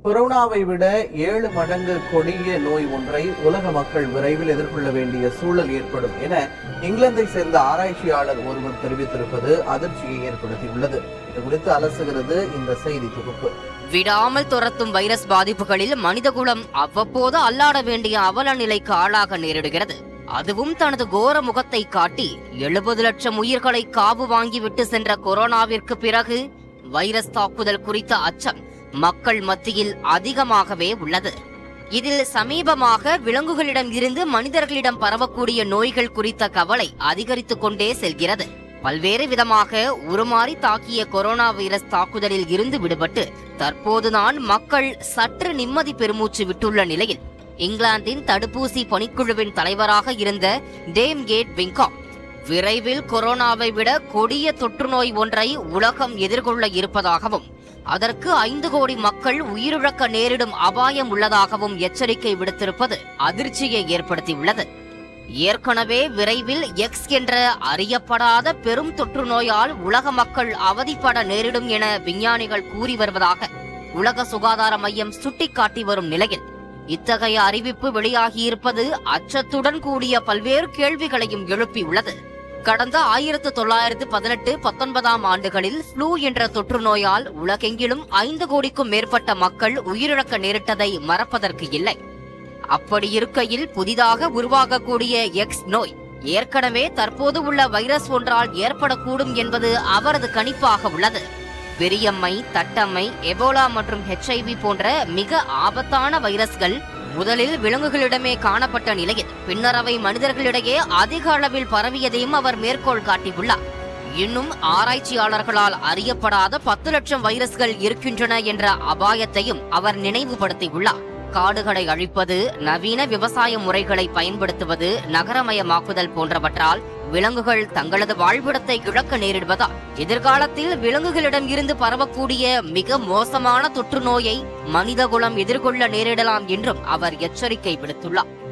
கொரோனாவை விட ஏழு மடங்கு கொடிய நோய் ஒன்றை உலக மக்கள் விரைவில் எதிர்கொள்ள வேண்டிய சூழல் ஏற்படும் என இங்கிலாந்தை சேர்ந்த ஆராய்ச்சியாளர் ஒருவர் தெரிவித்திருப்பது அதிர்ச்சியை ஏற்படுத்தியுள்ளது இது குறித்து அலசுகிறது இந்த செய்தி தொகுப்பு விடாமல் துரத்தும் வைரஸ் பாதிப்புகளில் மனிதகுலம் அவ்வப்போது அல்லாட வேண்டிய அவல நிலைக்கு ஆளாக நேரிடுகிறது அதுவும் தனது கோர முகத்தை காட்டி எழுபது லட்சம் உயிர்களை காவு வாங்கிவிட்டு சென்ற கொரோனாவிற்கு பிறகு வைரஸ் தாக்குதல் குறித்த அச்சம் மக்கள் மத்தியில் அதிகமாகவே உள்ளது இதில் சமீபமாக விலங்குகளிடம் இருந்து மனிதர்களிடம் பரவக்கூடிய நோய்கள் குறித்த கவலை அதிகரித்துக் கொண்டே செல்கிறது பல்வேறு விதமாக உருமாறி தாக்கிய கொரோனா வைரஸ் தாக்குதலில் இருந்து விடுபட்டு தற்போதுதான் மக்கள் சற்று நிம்மதி பெருமூச்சு விட்டுள்ள நிலையில் இங்கிலாந்தின் தடுப்பூசி பணிக்குழுவின் தலைவராக இருந்த டேம் கேட் விங்காம் விரைவில் கொரோனாவை விட கொடிய தொற்றுநோய் ஒன்றை உலகம் எதிர்கொள்ள இருப்பதாகவும் அதற்கு ஐந்து கோடி மக்கள் உயிரிழக்க நேரிடும் அபாயம் உள்ளதாகவும் எச்சரிக்கை விடுத்திருப்பது அதிர்ச்சியை ஏற்படுத்தியுள்ளது ஏற்கனவே விரைவில் எக்ஸ் என்ற அறியப்படாத பெரும் தொற்று நோயால் உலக மக்கள் அவதிப்பட நேரிடும் என விஞ்ஞானிகள் கூறி வருவதாக உலக சுகாதார மையம் சுட்டிக்காட்டி வரும் நிலையில் இத்தகைய அறிவிப்பு வெளியாகியிருப்பது அச்சத்துடன் கூடிய பல்வேறு கேள்விகளையும் எழுப்பியுள்ளது கடந்த ஆயிரத்து தொள்ளாயிரத்து பதினெட்டு பத்தொன்பதாம் ஆண்டுகளில் ஃப்ளூ என்ற தொற்று நோயால் உலகெங்கிலும் ஐந்து கோடிக்கும் மேற்பட்ட மக்கள் உயிரிழக்க நேரிட்டதை மறப்பதற்கு இல்லை அப்படி இருக்கையில் புதிதாக உருவாகக்கூடிய எக்ஸ் நோய் ஏற்கனவே தற்போது உள்ள வைரஸ் ஒன்றால் ஏற்படக்கூடும் என்பது அவரது கணிப்பாக உள்ளது பெரியம்மை தட்டம்மை எபோலா மற்றும் ஹெச்ஐவி போன்ற மிக ஆபத்தான வைரஸ்கள் முதலில் விலங்குகளிடமே காணப்பட்ட நிலையில் பின்னர் அவை மனிதர்களிடையே அதிக அளவில் பரவியதையும் அவர் மேற்கோள் காட்டியுள்ளார் இன்னும் ஆராய்ச்சியாளர்களால் அறியப்படாத பத்து லட்சம் வைரஸ்கள் இருக்கின்றன என்ற அபாயத்தையும் அவர் நினைவுபடுத்தியுள்ளார் காடுகளை அழிப்பது நவீன விவசாய முறைகளை பயன்படுத்துவது நகரமயமாக்குதல் போன்றவற்றால் விலங்குகள் தங்களது வாழ்விடத்தை இழக்க நேரிடுவதால் எதிர்காலத்தில் விலங்குகளிடம் இருந்து பரவக்கூடிய மிக மோசமான தொற்று நோயை மனிதகுலம் எதிர்கொள்ள நேரிடலாம் என்றும் அவர் எச்சரிக்கை விடுத்துள்ளார்